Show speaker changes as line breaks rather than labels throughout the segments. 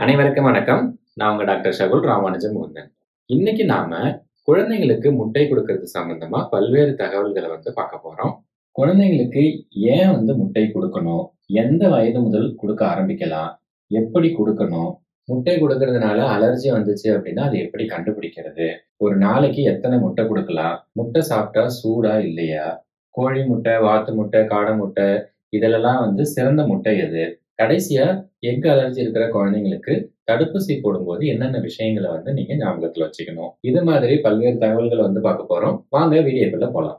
அனைவருக்கும் வணக்கம் நான் உங்க டாக்டர் ஷகுல் ராமானுஜம் முந்தன் இன்னைக்கு நாம குழந்தைங்களுக்கு முட்டை கொடுக்கறது சம்பந்தமா பல்வேறு தகவல்களை வந்து பார்க்க போறோம் குழந்தைங்களுக்கு ஏன் வந்து முட்டை கொடுக்கணும் எந்த வயது முதல் கொடுக்க ஆரம்பிக்கலாம் எப்படி கொடுக்கணும் முட்டை கொடுக்கறதுனால அலர்ஜி வந்துச்சு அப்படின்னா அதை எப்படி கண்டுபிடிக்கிறது ஒரு நாளைக்கு எத்தனை முட்டை கொடுக்கலாம் முட்டை சாப்பிட்டா சூடா இல்லையா கோழி முட்டை வாத்து முட்டை காடை முட்டை இதிலெல்லாம் வந்து சிறந்த முட்டை எது கடைசியா எக் அலர்ஜி இருக்கிற குழந்தைங்களுக்கு தடுப்பூசி போடும்போது என்னென்ன விஷயங்களை வந்து நீங்க ஞாபகத்துல வச்சுக்கணும் இது மாதிரி பல்வேறு தகவல்களை வந்து பார்க்க போறோம் வாங்க வீடியோக்குள்ள போலாம்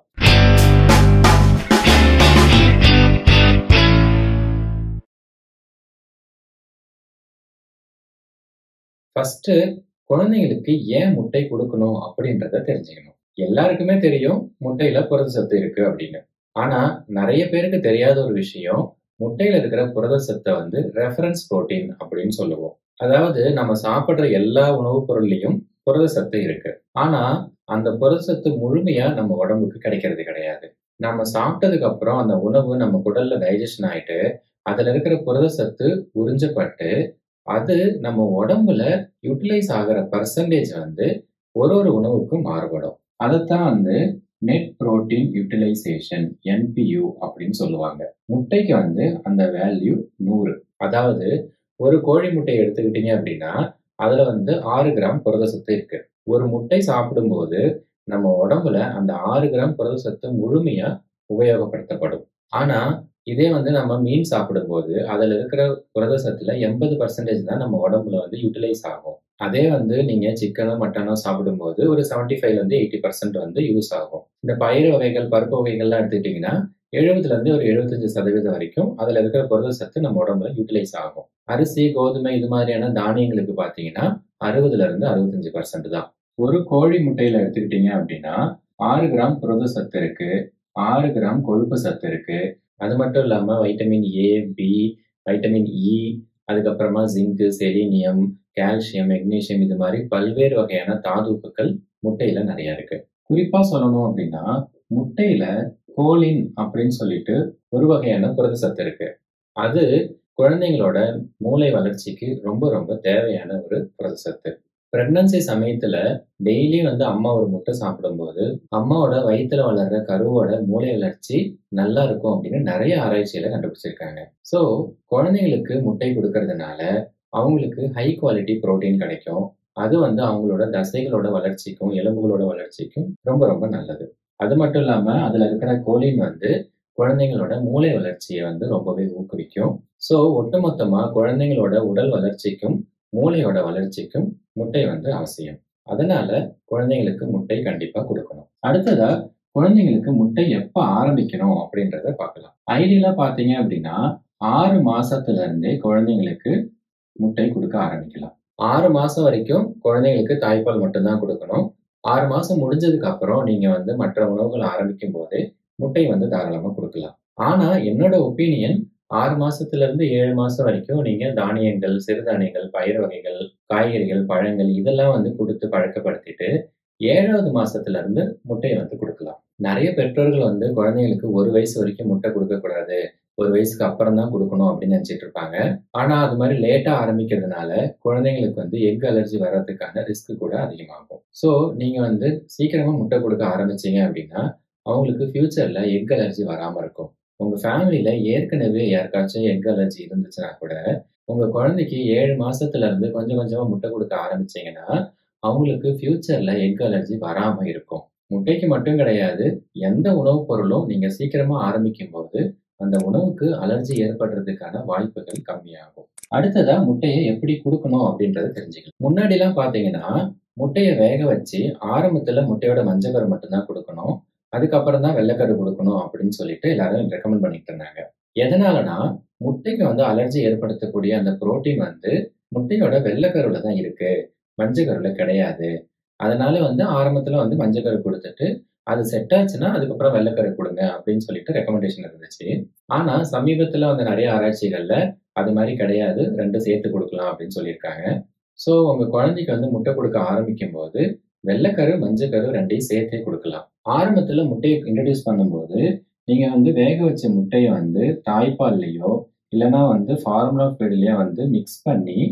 ஃபர்ஸ்ட் குழந்தைங்களுக்கு ஏன் முட்டை கொடுக்கணும் அப்படின்றத தெரிஞ்சுக்கணும் எல்லாருக்குமே தெரியும் முட்டையில புரத சத்து இருக்கு அப்படின்னு ஆனா நிறைய பேருக்கு தெரியாத ஒரு விஷயம் முட்டையில இருக்கிற புரத சத்தை வந்து ரெஃபரன்ஸ் புரோட்டீன் அப்படின்னு சொல்லுவோம் அதாவது நம்ம சாப்பிடுற எல்லா உணவுப் பொருள்லையும் புரத சத்து இருக்கு ஆனா அந்த புரத சத்து முழுமையா நம்ம உடம்புக்கு கிடைக்கிறது கிடையாது நம்ம சாப்பிட்டதுக்கு அப்புறம் அந்த உணவு நம்ம குடல்ல டைஜஷன் ஆயிட்டு அதுல இருக்கிற புரத சத்து உறிஞ்சப்பட்டு அது நம்ம உடம்புல யூட்டிலைஸ் ஆகிற பர்சன்டேஜ் வந்து ஒரு ஒரு உணவுக்கும் மாறுபடும் அதைத்தான் வந்து நெட் புரோட்டீன் யூட்டிலைசேஷன் என்பியூ அப்படின்னு சொல்லுவாங்க முட்டைக்கு வந்து அந்த வேல்யூ நூறு அதாவது ஒரு கோழி முட்டையை எடுத்துக்கிட்டீங்க அப்படின்னா அதுல வந்து ஆறு கிராம் புரத சத்து இருக்கு ஒரு முட்டை சாப்பிடும்போது நம்ம உடம்புல அந்த ஆறு கிராம் புரத சத்து முழுமையா உபயோகப்படுத்தப்படும் ஆனா இதே வந்து நம்ம மீன் சாப்பிடும்போது அதுல இருக்கிற புரத சத்துல எண்பது பர்சன்டேஜ் தான் நம்ம உடம்புல வந்து யூட்டிலைஸ் ஆகும் அதே வந்து நீங்க சிக்கனோ மட்டனோ சாப்பிடும்போது ஒரு செவன்டி ஃபைவ்ல இருந்து எயிட்டி பர்சன்ட் வந்து யூஸ் ஆகும் இந்த பயிர் வகைகள் பருப்பு வகைகள்லாம் எடுத்துக்கிட்டிங்கன்னா எழுபதுல இருந்து ஒரு எழுபத்தஞ்சு சதவீதம் வரைக்கும் அதுல இருக்கிற புரத சத்து நம்ம உடம்புல யூட்டிலைஸ் ஆகும் அரிசி கோதுமை இது மாதிரியான தானியங்களுக்கு பாத்தீங்கன்னா அறுபதுல இருந்து அறுபத்தஞ்சு பர்சன்ட் தான் ஒரு கோழி முட்டையில எடுத்துக்கிட்டீங்க அப்படின்னா ஆறு கிராம் புரத சத்து இருக்கு ஆறு கிராம் கொழுப்பு சத்து இருக்கு அது மட்டும் இல்லாம vitamin A B vitamin E அதுக்கப்புறமா ஜிங்கு செலீனியம் கால்சியம் மெக்னீசியம் இது மாதிரி பல்வேறு வகையான தாதுப்புக்கள் முட்டையில நிறைய இருக்கு குறிப்பா சொல்லணும் அப்படின்னா முட்டையில கோலின் அப்படின்னு சொல்லிட்டு ஒரு வகையான புரத சத்து இருக்கு அது குழந்தைங்களோட மூளை வளர்ச்சிக்கு ரொம்ப ரொம்ப தேவையான ஒரு புரத சத்து பிரெக்னன்சி சமயத்துல டெய்லி வந்து அம்மா ஒரு முட்டை சாப்பிடும்போது அம்மாவோட வயிற்றுல வளர்ற கருவோட மூளை வளர்ச்சி நல்லா இருக்கும் அப்படின்னு நிறைய ஆராய்ச்சியில கண்டுபிடிச்சிருக்காங்க ஸோ குழந்தைங்களுக்கு முட்டை கொடுக்கறதுனால அவங்களுக்கு ஹை குவாலிட்டி புரோட்டீன் கிடைக்கும் அது வந்து அவங்களோட தசைகளோட வளர்ச்சிக்கும் எலும்புகளோட வளர்ச்சிக்கும் ரொம்ப ரொம்ப நல்லது அது மட்டும் இல்லாம அதுல இருக்கிற கோலின் வந்து குழந்தைங்களோட மூளை வளர்ச்சியை வந்து ரொம்பவே ஊக்குவிக்கும் ஸோ ஒட்டுமொத்தமா குழந்தைங்களோட உடல் வளர்ச்சிக்கும் மூளையோட வளர்ச்சிக்கும் முட்டை வந்து அவசியம் அதனால குழந்தைங்களுக்கு முட்டை கண்டிப்பா கொடுக்கணும் அடுத்ததா குழந்தைங்களுக்கு முட்டை எப்ப ஆரம்பிக்கணும் அப்படின்றத பார்க்கலாம் ஐடியலா பாத்தீங்க அப்படின்னா ஆறு மாசத்துல இருந்தே குழந்தைங்களுக்கு முட்டை கொடுக்க ஆரம்பிக்கலாம் ஆறு மாசம் வரைக்கும் குழந்தைங்களுக்கு தாய்ப்பால் மட்டும்தான் கொடுக்கணும் ஆறு மாசம் முடிஞ்சதுக்கு அப்புறம் நீங்க வந்து மற்ற உணவுகள் ஆரம்பிக்கும் போது முட்டை வந்து தாராளமா கொடுக்கலாம் ஆனா என்னோட ஒப்பீனியன் ஆறு மாசத்துல இருந்து ஏழு மாசம் வரைக்கும் நீங்க தானியங்கள் சிறுதானியங்கள் பயிர் வகைகள் காய்கறிகள் பழங்கள் இதெல்லாம் வந்து கொடுத்து பழக்கப்படுத்திட்டு ஏழாவது மாசத்துல இருந்து முட்டையை வந்து கொடுக்கலாம் நிறைய பெற்றோர்கள் வந்து குழந்தைங்களுக்கு ஒரு வயசு வரைக்கும் முட்டை கொடுக்க கூடாது ஒரு வயசுக்கு அப்புறம் தான் கொடுக்கணும் அப்படின்னு நினைச்சிட்டு இருப்பாங்க ஆனா அது மாதிரி லேட்டா ஆரம்பிக்கிறதுனால குழந்தைங்களுக்கு வந்து எக் அலர்ஜி வர்றதுக்கான ரிஸ்க் கூட அதிகமாகும் ஸோ நீங்க வந்து சீக்கிரமா முட்டை கொடுக்க ஆரம்பிச்சீங்க அப்படின்னா அவங்களுக்கு ஃபியூச்சர்ல எக் அலர்ஜி வராம இருக்கும் உங்க ஃபேமிலியில ஏற்கனவே யாருக்காச்சும் எக் அலர்ஜி இருந்துச்சுன்னா கூட உங்க குழந்தைக்கு ஏழு மாசத்துல இருந்து கொஞ்சம் கொஞ்சமா முட்டை கொடுக்க ஆரம்பிச்சீங்கன்னா அவங்களுக்கு ஃபியூச்சர்ல எக் அலர்ஜி வராம இருக்கும் முட்டைக்கு மட்டும் கிடையாது எந்த உணவுப் பொருளும் நீங்க சீக்கிரமா ஆரம்பிக்கும் போது அந்த உணவுக்கு அலர்ஜி ஏற்படுறதுக்கான வாய்ப்புகள் கம்மியாகும் அடுத்ததா முட்டையை எப்படி கொடுக்கணும் அப்படின்றத தெரிஞ்சுக்கணும் முன்னாடி எல்லாம் பாத்தீங்கன்னா முட்டையை வேக வச்சு ஆரம்பத்துல முட்டையோட மஞ்சக்கரு மட்டும்தான் கொடுக்கணும் அதுக்கப்புறம் தான் வெள்ளைக்கரு கொடுக்கணும் அப்படின்னு சொல்லிட்டு எல்லாரும் ரெக்கமெண்ட் பண்ணிட்டு இருந்தாங்க எதனாலனா முட்டைக்கு வந்து அலர்ஜி ஏற்படுத்தக்கூடிய அந்த புரோட்டீன் வந்து முட்டையோட வெள்ளைக்கருல தான் இருக்கு மஞ்சக்கருல கிடையாது அதனால வந்து ஆரம்பத்துல வந்து மஞ்சக்கரு கொடுத்துட்டு அது செட் ஆச்சுன்னா அதுக்கப்புறம் வெள்ளைக்கரு கொடுங்க அப்படின்னு சொல்லிட்டு ரெக்கமெண்டேஷன் இருந்துச்சு ஆனா சமீபத்துல வந்து நிறைய ஆராய்ச்சிகள்ல அது மாதிரி கிடையாது ரெண்டு சேர்த்து கொடுக்கலாம் அப்படின்னு சொல்லியிருக்காங்க ஸோ உங்க குழந்தைக்கு வந்து முட்டை கொடுக்க ஆரம்பிக்கும் போது வெள்ளைக்கரு மஞ்சக்கரு ரெண்டையும் சேர்த்தே கொடுக்கலாம் ஆரம்பத்துல முட்டையை இன்ட்ரடியூஸ் பண்ணும்போது நீங்க வந்து வேக வச்ச முட்டையை வந்து தாய்ப்பால்லையோ இல்லைன்னா வந்து ஃபார்முலா ஃபீட்லயோ வந்து மிக்ஸ் பண்ணி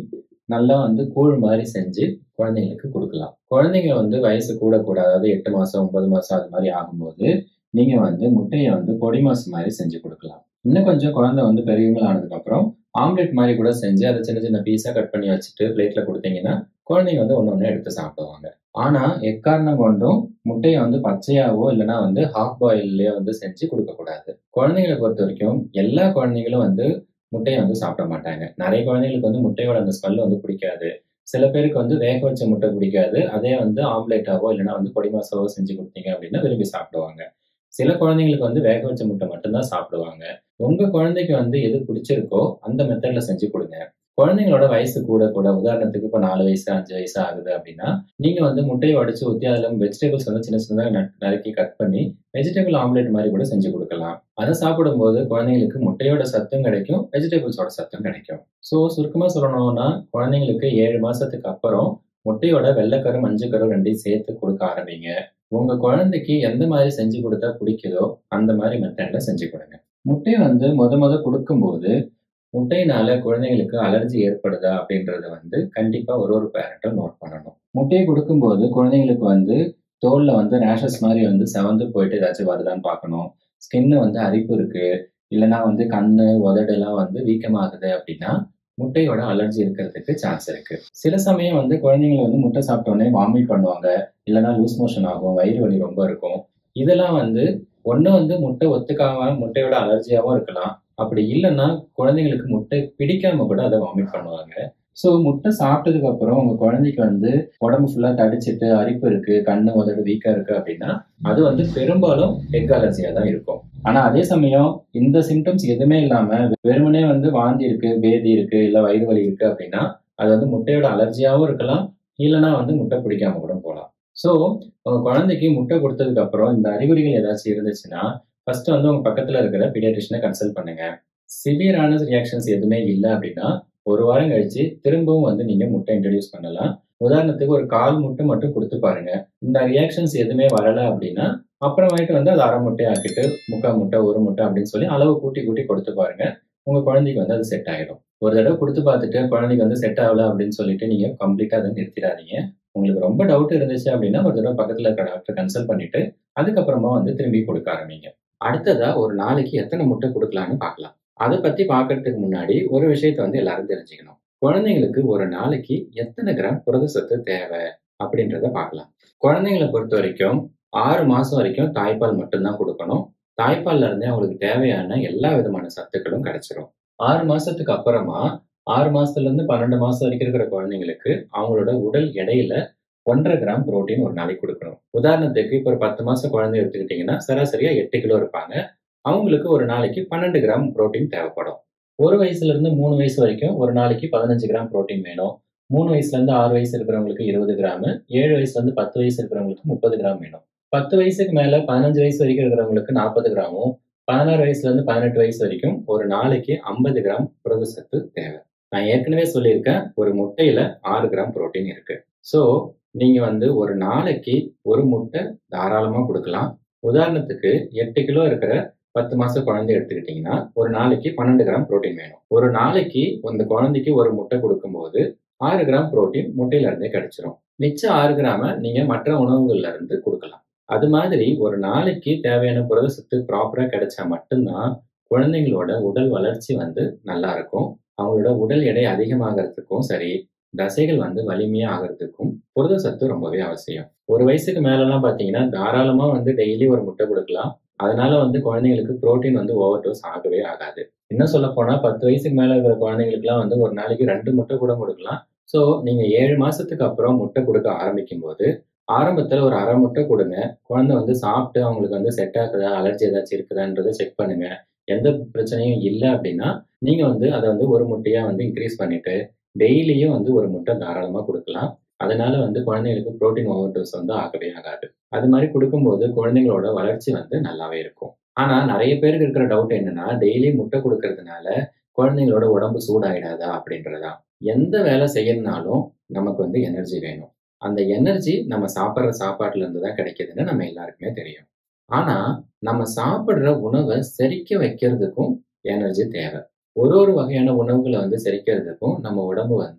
நல்லா வந்து கூழ் மாதிரி செஞ்சு குழந்தைங்களுக்கு குடுக்கலாம். குழந்தைங்க வந்து வயசு கூட கூட அதாவது 8 மாசம், 9 மாசம் அது மாரி ஆகும்போது, நீங்க வந்து முட்டைய வந்து பொடி மாஸ் மாரி செஞ்சு குடுக்கலாம். இன்னும் கொஞ்சம் குழந்தை வந்து பெரியவங்களா ஆனதுக்கப்புறம், ஆம்லெட் மாரி கூட செஞ்சு அத சின்ன சின்ன பீஸா கட் பண்ணி வச்சுட்டு பிளேட்ல குடுத்தீங்கன்னா, குழந்தைங்க வந்து ஒண்ணு ஒண்ணா எடுத்து சாப்பிடுவாங்க. ஆனா, எக்காரணம் கொண்டும் முட்டைய வந்து பச்சையாவோ இல்லன்னா வந்து ஹாஃப் பாயில்லயோ வந்து செஞ்சு குடுக்கக்கூடாது. குழந்தைகள பொறுத்தவரைக்கும் எல்லா குழந்தைகளும் வந்து முட்டைய வந்து சாப்பிட மாட்டாங்க. நெறைய குழந்தைகளுக்கு வந்து முட்டையோட அந்த ஸ்மெல் வந்து பிடிக்காது. சில பேருக்கு வந்து வேக வச்ச முட்டை பிடிக்காது. அதே வந்து ஆம்லெட்டாவோ இல்லன்னா வந்து பொடி மாஸாவோ செஞ்சு குடுத்தீங்க அப்டின்னா விரும்பி சாப்பிடுவாங்க. சில குழந்தைங்களுக்கு வந்து வேக வச்ச முட்டை மட்டும் தான் சாப்பிடுவாங்க. உங்க குழந்தைக்கு வந்து எது பிடிச்சிருக்கோ அந்த மெத்தட்ல செஞ்சு குடுங்க. குழந்தைங்களோட வயசு கூட கூட உதாரணத்துக்கு இப்ப 4 வயசு, 5 வயசு ஆகுது அப்டின்னா, நீங்க வந்து முட்டைய உடைச்சு ஊத்தி அதுல வெஜிடபிள்ஸ் வந்து சின்ன சின்னதா ந நறுக்கி கட் பண்ணி, வெஜிடபிள் ஆம்லெட் மாரி கூட செஞ்சு குடுக்கலாம். அத சாப்பிடும்போது குழந்தைங்களுக்கு முட்டையோட சத்தும் கிடைக்கும், வெஜிடபிள்ஸோட சத்தும் கிடைக்கும். ஸோ சுருக்கமா சொல்லணும்னா, குழந்தைங்களுக்கு 7 மாசத்துக்கு அப்புறம் முட்டையோட வெள்ளக்கரு, மஞ்சக்கரு 2யும் சேர்த்து குடுக்க ஆரம்பிங்க. உங்க குழந்தைக்கு எந்த மாரி செஞ்சு குடுத்தா பிடிக்குதோ, அந்த மாரி மெத்தட்ல செஞ்சு குடுங்க. முட்டைய வந்து மொத மொத குடுக்கும்போது, முட்டையினால குழந்தைங்களுக்கு அலர்ஜி ஏற்படுதா அப்டின்றத வந்து கண்டிப்பா ஒரு ஒரு பேரண்ட்டும் நோட் பண்ணணும். முட்டைய குடுக்கும்போது குழந்தைங்களுக்கு வந்து தோல்ல வந்து ரேஷஸ் மாரி வந்து செவந்து போயிட்டு ஏதாச்சும் வருதான்னு பார்க்கணும். ஸ்கின் வந்து அரிப்பு இருக்கு, இல்லன்னா வந்து கண்ணு, உதடுலாம் வந்து வீக்கமாகுது அப்டின்னா, முட்டையோட அலர்ஜி இருக்கிறதுக்கு சான்ஸ் இருக்கு. சில சமயம் வந்து குழந்தைங்க வந்து முட்டை சாப்பிட்ட உடனே வாமிட் பண்ணுவாங்க. இல்லன்னா லூஸ் மோஷன் ஆகும். வயிறு வலி ரொம்ப இருக்கும். இதெல்லாம் வந்து ஒண்ணு வந்து முட்டை ஒத்துக்காம முட்டையோட அலர்ஜியாவும் இருக்கலாம். அப்படி இல்லன்னா குழந்தைங்களுக்கு முட்டை பிடிக்காம கூட அத வாமிட் பண்ணுவாங்க. ஸோ முட்டை சாப்பிட்டதுக்கு அப்புறம் உங்க குழந்தைக்கு வந்து உடம்பு ஃபுல்லா தடிச்சிட்டு அரிப்பு இருக்கு, கண்ணு, உதடு வீக்கா இருக்கு அப்டின்னா, அது வந்து பெரும்பாலும் எக் அலர்ஜியா தான் இருக்கும். ஆனா அதே சமயம் இந்த சிம்ப்டம்ஸ் எதுவுமே இல்லாம வெறுமனே வந்து வாந்தி இருக்கு, பேதி இருக்கு, இல்ல வயிறு வலி இருக்கு அப்டின்னா, அது வந்து முட்டையோட அலர்ஜியாவும் இருக்கலாம். இல்லன்னா வந்து முட்டை பிடிக்காம கூட போலாம். ஸோ உங்க குழந்தைக்கு முட்டை குடுத்ததுக்கு அப்புறம் இந்த அறிகுறிகள் ஏதாச்சும் இருந்துச்சுன்னா, ஃபர்ஸ்ட் வந்து உங்க பக்கத்துல இருக்கிற பீடியாட்ரிஷியன கன்சல்ட் பண்ணுங்க. சிவியரான ரியாக்ஷன்ஸ் எதுவுமே இல்ல அப்டின்னா, 1 வாரம் கழிச்சு திரும்பவும் வந்து நீங்க முட்டை இன்ட்ரோடியூஸ் பண்ணலாம். உதாரணத்துக்கு ஒரு 1/4 முட்டை மட்டும் குடுத்து பாருங்க. இந்த ரியாக்ஷன்ஸ் எதுவுமே வரல அப்டின்னா, அப்புறமேட்டு வந்து அத 1/2 முட்டைய ஆக்கிட்டு 3/4 முட்டை, 1 முட்டை அப்டின்னு சொல்லி அளவு கூட்டி கூட்டி குடுத்து பாருங்க. உங்க குழந்தைக்கு வந்து அது செட் ஆயிடும். ஒரு தடவ குடுத்து பார்த்துட்டு குழந்தைக்கு வந்து செட் ஆகல அப்டின்னு சொல்லிட்டு நீங்க கம்ப்ளீட்டா அத நிறுத்திடாதீங்க. உங்களுக்கு ரொம்ப டவுட் இருந்துச்சு அப்டின்னா, ஒரு தடவ பக்கத்துல இருக்கிற டாக்டர கன்சல்ட் பண்ணிட்டு, அதுக்கப்புறமா வந்து திரும்பி குடுக்க ஆரம்பிங்க. அடுத்ததா ஒரு நாளைக்கு எத்தன முட்டை குடுக்கலாம்னு பார்க்கலாம். அத பத்தி பார்க்கறதுக்கு முன்னாடி ஒரு விஷயத்த வந்து எல்லாரும் தெரிஞ்சுக்கணும். குழந்தைங்களுக்கு ஒரு நாளைக்கு எத்தன கிராம் புரத சத்து தேவை அப்டின்றத பார்க்கலாம். குழந்தைங்கள பொறுத்தவரைக்கும் 6 மாசம் வரைக்கும் தாய்ப்பால் மட்டும் தான் குடுக்கணும். தாய்ப்பால்ல இருந்தே அவங்களுக்கு தேவையான எல்லா விதமான சத்துக்களும் கிடைச்சிரும். 6 மாசத்துக்கு அப்புறமா 6 மாசத்துலருந்து 12 மாசம் வரைக்கும் இருக்கிற குழந்தைங்களுக்கு அவங்களோட உடல் எடையில 1 1/2 கிராம் புரோட்டீன் ஒரு நாளைக்கு குடுக்கணும். உதாரணத்துக்கு இப்ப ஒரு 10 மாச குழந்தைய எடுத்துக்கிட்டீங்கன்னா, சராசரியா 8 கிலோ இருப்பாங்க. அவங்களுக்கு ஒரு நாளைக்கு 12 கிராம் புரோட்டீன் தேவைப்படும். 1 வயசுல இருந்து 3 வயசு வரைக்கும் ஒரு நாளைக்கு 15 கிராம் புரோட்டீன் வேணும். 3 வயசுல இருந்து 6 வயசு இருக்கிறவங்களுக்கு 20 கிராமு, 7 வயசுல இருந்து 10 வயசு இருக்கிறவங்களுக்கு 30 கிராம் வேணும். 10 வயசுக்கு மேல 15 வயசு வரைக்கும் இருக்கிறவங்களுக்கு 40 கிராமும், 16 வயசுல இருந்து 18 வயசு வரைக்கும் ஒரு நாளைக்கு 50 கிராம் புரத சத்து தேவை. நான் ஏற்கனவே சொல்லியிருக்கேன், ஒரு முட்டையில 6 கிராம் புரோட்டீன் இருக்கு. ஸோ நீங்க வந்து ஒரு நாளைக்கு 1 முட்டை தாராளமா குடுக்கலாம். உதாரணத்துக்கு 8 கிலோ இருக்கிற 10 மாச குழந்தைய எடுத்துக்கிட்டீங்கன்னா, ஒரு நாளைக்கு 12 கிராம் புரோட்டீன் வேணும். ஒரு நாளைக்கு அந்த குழந்தைக்கு 1 முட்டை குடுக்கும்போது 6 கிராம் புரோட்டீன் முட்டையில இருந்தே கிடைச்சிரும். மிச்ச 6 கிராம நீங்க மற்ற உணவுகள்ல இருந்து குடுக்கலாம். அது மாதிரி ஒரு நாளைக்கு தேவையான புரத சத்து ப்ராப்பரா கிடைச்சா மட்டும் தான் குழந்தைங்களோட உடல் வளர்ச்சி வந்து நல்லா இருக்கும். அவங்களோட உடல் எடை அதிகமாகறதுக்கும் சரி, தசைகள் வந்து வலிமையா ஆகறதுக்கும் புரத சத்து ரொம்பவே அவசியம். ஒரு வயசுக்கு மேலலாம் பார்த்தீங்கன்னா, தாராளமா வந்து டெய்லி ஒரு முட்டை குடுக்கலாம். அதனால வந்து குழந்தைங்களுக்கு புரோட்டீன் வந்து ஓவர் டோஸ் ஆகவே ஆகாது. இன்னும் சொல்லப்போனா 10 வயசுக்கு மேல இருக்கிற குழந்தைங்களுக்குலாம் வந்து ஒரு நாளைக்கு 2 முட்டை கூட குடுக்கலாம். ஸோ நீங்க 7 மாசத்துக்கு அப்புறம் முட்டை குடுக்க ஆரம்பிக்கும்போது, ஆரம்பத்துல ஒரு 1/2 முட்டை குடுங்க. குழந்தை வந்து சாப்பிட்டு அவங்களுக்கு வந்து செட் ஆகுதா, அலர்ஜி ஏதாச்சும் இருக்குதான்றத செக் பண்ணுங்க. எந்த பிரச்சனையும் இல்ல அப்டின்னா, நீங்க வந்து அத வந்து 1 முட்டையா வந்து இன்கிரீஸ் பண்ணிட்டு, டெய்லியும் வந்து 1 முட்டை தாராளமா குடுக்கலாம். அதனால வந்து குழந்தைங்களுக்கு புரோட்டீன் ஓவர் டோஸ் வந்து ஆகவே ஆகாது. அது மாரி குடுக்கும்போது குழந்தைங்களோட வளர்ச்சி வந்து நல்லாவே இருக்கும். ஆனா நெறைய பேருக்கு இருக்கிற டவுட் என்னன்னா, டெய்லி முட்டை குடுக்கறதுனால குழந்தைங்களோட உடம்பு சூடாயிடாதா அப்டின்றது தான். எந்த வேலை செய்யணும்னாலும் நமக்கு வந்து எனர்ஜி வேணும். அந்த எனர்ஜி நம்ம சாப்பிடுற சாப்பாட்டுல இருந்து தான் கிடைக்குதுன்னு நம்ம எல்லாருக்குமே தெரியும். ஆனா, நம்ம சாப்பிடுற உணவ செரிக்க வைக்கிறதுக்கும் எனர்ஜி தேவை. ஒரு ஒரு வகையான உணவுகள வந்து செரிக்கிறதுக்கும் நம்ம உடம்பு வந்து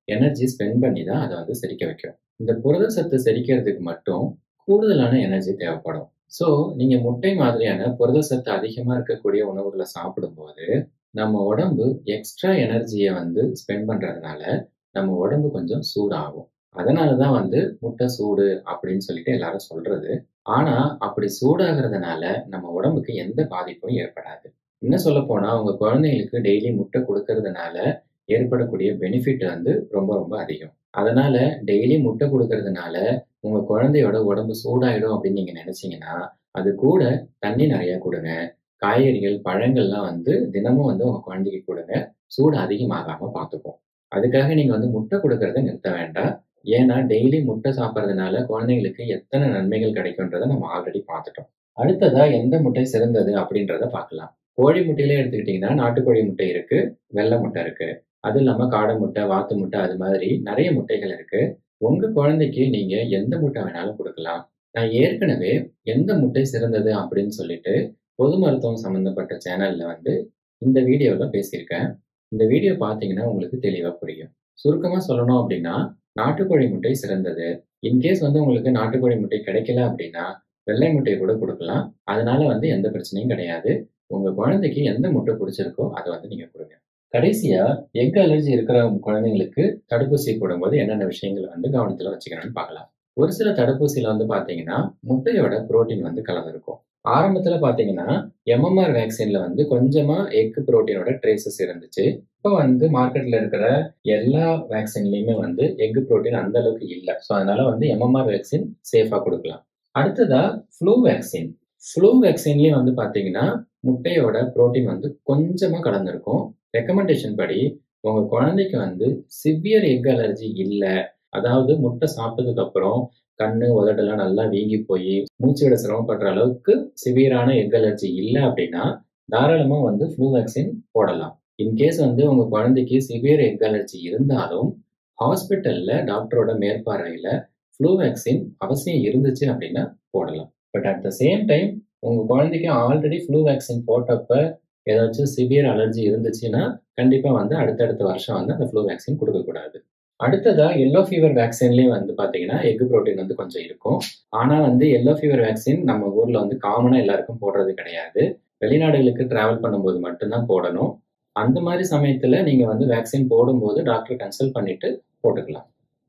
எனர்ஜி ஸ்பெண்ட் பண்ணி தான் அதை வந்து செரிக்க வைக்கும் இந்த புரத சத்து செரிக்கிறதுக்கு மட்டும் கூடுதலான எனர்ஜி தேவைப்படும் ஸோ நீங்க முட்டை மாதிரியான புரத சத்து அதிகமா இருக்கக்கூடிய உணவுகளை சாப்பிடும்போது நம்ம உடம்பு எக்ஸ்ட்ரா எனர்ஜியை வந்து ஸ்பெண்ட் பண்றதுனால நம்ம உடம்பு கொஞ்சம் சூடாகும் அதனால தான் வந்து முட்டை சூடு அப்படின்னு சொல்லிட்டு எல்லாரும் சொல்றது ஆனா அப்படி சூடாகிறதுனால நம்ம உடம்புக்கு எந்த பாதிப்பும் ஏற்படாது இன்னும் சொல்ல போனா உங்க குழந்தைங்களுக்கு டெய்லி முட்டை கொடுக்கறதுனால ஏற்படக்கூடிய பெனிஃபிட் வந்து ரொம்ப ரொம்ப அதிகம் அதனால டெய்லி முட்டை கொடுக்கறதுனால உங்க குழந்தையோட உடம்பு சூடாயிடும் அப்படின்னு நீங்க நினைச்சீங்கன்னா அது கூட தண்ணி நிறைய கொடுங்க காய்கறிகள் பழங்கள்லாம் வந்து தினமும் வந்து உங்க குழந்தைக்கு கொடுங்க சூடு அதிகமாகாம பார்த்துக்கும் அதுக்காக நீங்க வந்து முட்டை கொடுக்கறத நிறுத்த வேண்டாம் ஏன்னா டெய்லி முட்டை சாப்பிட்றதுனால குழந்தைங்களுக்கு எத்தனை நன்மைகள் கிடைக்கும்ன்றத நம்ம ஆல்ரெடி பார்த்துட்டோம் அடுத்ததா எந்த முட்டை சிறந்தது அப்படின்றத பார்க்கலாம் கோழி முட்டையிலே எடுத்துக்கிட்டிங்கன்னா நாட்டுக்கோழி முட்டை இருக்கு வெள்ளை முட்டை இருக்கு அது இல்லாம காடை முட்டை வாத்து முட்டை அது மாதிரி நிறைய முட்டைகள் இருக்கு உங்க குழந்தைக்கு நீங்க எந்த முட்டை வேணாலும் கொடுக்கலாம் நான் ஏற்கனவே எந்த முட்டை சிறந்தது அப்படின்னு சொல்லிட்டு பொது மருத்துவம் சம்பந்தப்பட்ட சேனல்ல வந்து இந்த வீடியோல பேசியிருக்கேன் இந்த வீடியோ பார்த்தீங்கன்னா உங்களுக்கு தெளிவா புரியும் சுருக்கமா சொல்லணும் அப்படின்னா நாட்டுக்கோழி முட்டை சிறந்தது இன்கேஸ் வந்து உங்களுக்கு நாட்டுக்கோழி முட்டை கிடைக்கல அப்படின்னா வெள்ளை முட்டை கூட கொடுக்கலாம் அதனால வந்து எந்த பிரச்சனையும் கிடையாது உங்க குழந்தைக்கு எந்த முட்டை பிடிச்சிருக்கோ அதை வந்து நீங்க கொடுங்க கடைசியா எக் அலர்ஜி இருக்கிற குழந்தைங்களுக்கு தடுப்பூசி போடும்போது என்னென்ன விஷயங்களை வந்து கவனத்துல வச்சுக்கணும்னு பார்க்கலாம் ஒரு சில தடுப்பூசியில வந்து பாத்தீங்கன்னா முட்டையோட புரோட்டீன் வந்து கலந்துருக்கும் ஆரம்பத்துல பாத்தீங்கன்னா எம்எம்ஆர் வேக்சின்ல வந்து கொஞ்சமா எக் புரோட்டீனோட ட்ரேசஸ் இருந்துச்சு இப்போ வந்து மார்க்கெட்ல இருக்கிற எல்லா வேக்சின்லயுமே வந்து எக் புரோட்டீன் அந்த அளவுக்கு இல்லை ஸோ அதனால வந்து எம்எம்ஆர் வேக்சின் சேஃபா கொடுக்கலாம் அடுத்ததா ஃப்ளூ வேக்சின் ஃப்ளூ வேக்சின்லயும் வந்து பாத்தீங்கன்னா முட்டையோட புரோட்டீன் வந்து கொஞ்சமா கலந்துருக்கும் ரெக்கமெண்டேஷன் படி உங்க குழந்தைக்கு வந்து சிவியர் எக் அலர்ஜி இல்லை அதாவது முட்டை சாப்பிட்டதுக்கு அப்புறம் கண்ணு உதடெல்லாம் நல்லா வீங்கி போய் மூச்சு விட சிரமப்படுற அளவுக்கு சிவியரான எக் அலர்ஜி இல்லை அப்படின்னா தாராளமா வந்து ஃப்ளூ வேக்சின் போடலாம் இன்கேஸ் வந்து உங்க குழந்தைக்கு சிவியர் எக் அலர்ஜி இருந்தாலும் ஹாஸ்பிட்டல்ல டாக்டரோட மேற்பார்வையில ஃப்ளூ வேக்சின் அவசியம் இருந்துச்சு அப்படின்னா போடலாம் but at the same time உங்க குழந்தைக்கு ஆல்ரெடி ஃப்ளூ வேக்சின் போட்டப்ப ஏதாச்சும் சிவியர் அலர்ஜி இருந்துச்சுன்னா கண்டிப்பா வந்து அடுத்தடுத்த வருஷம் வந்து அந்த ஃப்ளூ வேக்சின் கொடுக்கக்கூடாது அடுத்ததா எல்லோ ஃபீவர் வேக்சின்லயும் வந்து பாத்தீங்கன்னா எக் புரோட்டீன் வந்து கொஞ்சம் இருக்கும் ஆனா வந்து எல்லோ ஃபீவர் வேக்சின் நம்ம ஊர்ல வந்து காமனா எல்லாருக்கும் போடுறது கிடையாது வெளிநாடுகளுக்கு டிராவல் பண்ணும்போது மட்டும்தான் போடணும் அந்த மாதிரி சமயத்துல நீங்க வந்து வேக்சின் போடும்போது டாக்டர் கன்சல்ட் பண்ணிட்டு போட்டுக்கலாம்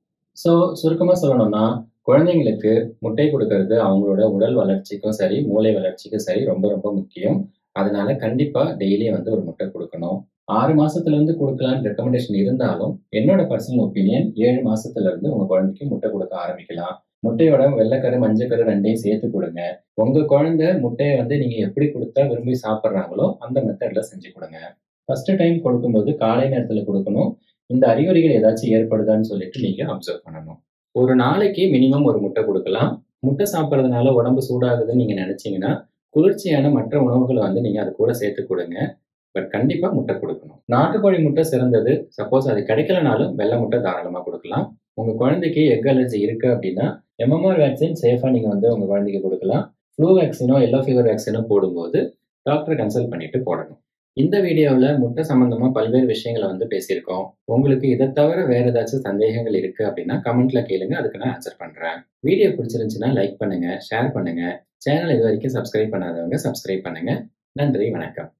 ஸோ சுருக்கமா சொல்லணும்னா குழந்தைங்களுக்கு முட்டை கொடுக்கறது அவங்களோட உடல் வளர்ச்சிக்கும் சரி மூளை வளர்ச்சிக்கும் சரி ரொம்ப ரொம்ப முக்கியம் அதனால கண்டிப்பா டெய்லியும் வந்து ஒரு முட்டை கொடுக்கணும் ஆறு மாசத்துல இருந்து கொடுக்கலாம்னு ரெக்கமெண்டேஷன் இருந்தாலும் என்னோட பர்சனல் ஒப்பீனியன் ஏழு மாசத்துல இருந்து உங்க குழந்தைக்கு முட்டை கொடுக்க ஆரம்பிக்கலாம் முட்டையோட வெள்ளைக்கரு மஞ்சக்கரு ரெண்டையும் சேர்த்து கொடுங்க உங்க குழந்தை முட்டையை வந்து நீங்க எப்படி கொடுத்தா விரும்பி சாப்பிட்றாங்களோ அந்த மெத்தட்ல செஞ்சு கொடுங்க ஃபர்ஸ்ட் டைம் கொடுக்கும்போது காலை நேரத்துல கொடுக்கணும் இந்த அறிகுறிகள் ஏதாச்சும் ஏற்படுதான்னு சொல்லிட்டு நீங்க அப்சர்வ் பண்ணணும் ஒரு நாளைக்கு மினிமம் ஒரு முட்டை கொடுக்கலாம் முட்டை சாப்பிட்றதுனால உடம்பு சூடாகுதுன்னு நீங்க நினைச்சீங்கன்னா குளிர்ச்சியான மற்ற உணவுகளை வந்து நீங்க அது கூட சேர்த்து கொடுங்க பட் கண்டிப்பா முட்டை கொடுக்கணும் நாட்டுக்கோழி முட்டை சிறந்தது சப்போஸ் அது கிடைக்கலனாலும் வெள்ளை முட்டை தாராளமா கொடுக்கலாம் உங்க குழந்தைக்கு எக் அலர்ஜி இருக்கு அப்படின்னா எம்எம்ஆர் வேக்சின் சேஃபா நீங்க வந்து உங்க குழந்தைக்கு கொடுக்கலாம் ஃப்ளூ வேக்சினோ எல்லோ ஃபீவர் வேக்சினோ போடும்போது டாக்டரை கன்சல்ட் பண்ணிட்டு போடணும் இந்த வீடியோவில் முட்டை சம்பந்தமா பல்வேறு விஷயங்களை வந்து பேசியிருக்கோம் உங்களுக்கு இதை தவிர வேற ஏதாச்சும் சந்தேகங்கள் இருக்கு அப்படின்னா கமெண்ட்ல கேளுங்க அதுக்கு நான் ஆன்சர் பண்றேன் வீடியோ பிடிச்சிருந்துச்சுன்னா லைக் பண்ணுங்க ஷேர் பண்ணுங்க சேனல் இது வரைக்கும் சப்ஸ்கிரைப் பண்ணாதவங்க சப்ஸ்கிரைப் பண்ணுங்க நன்றி வணக்கம்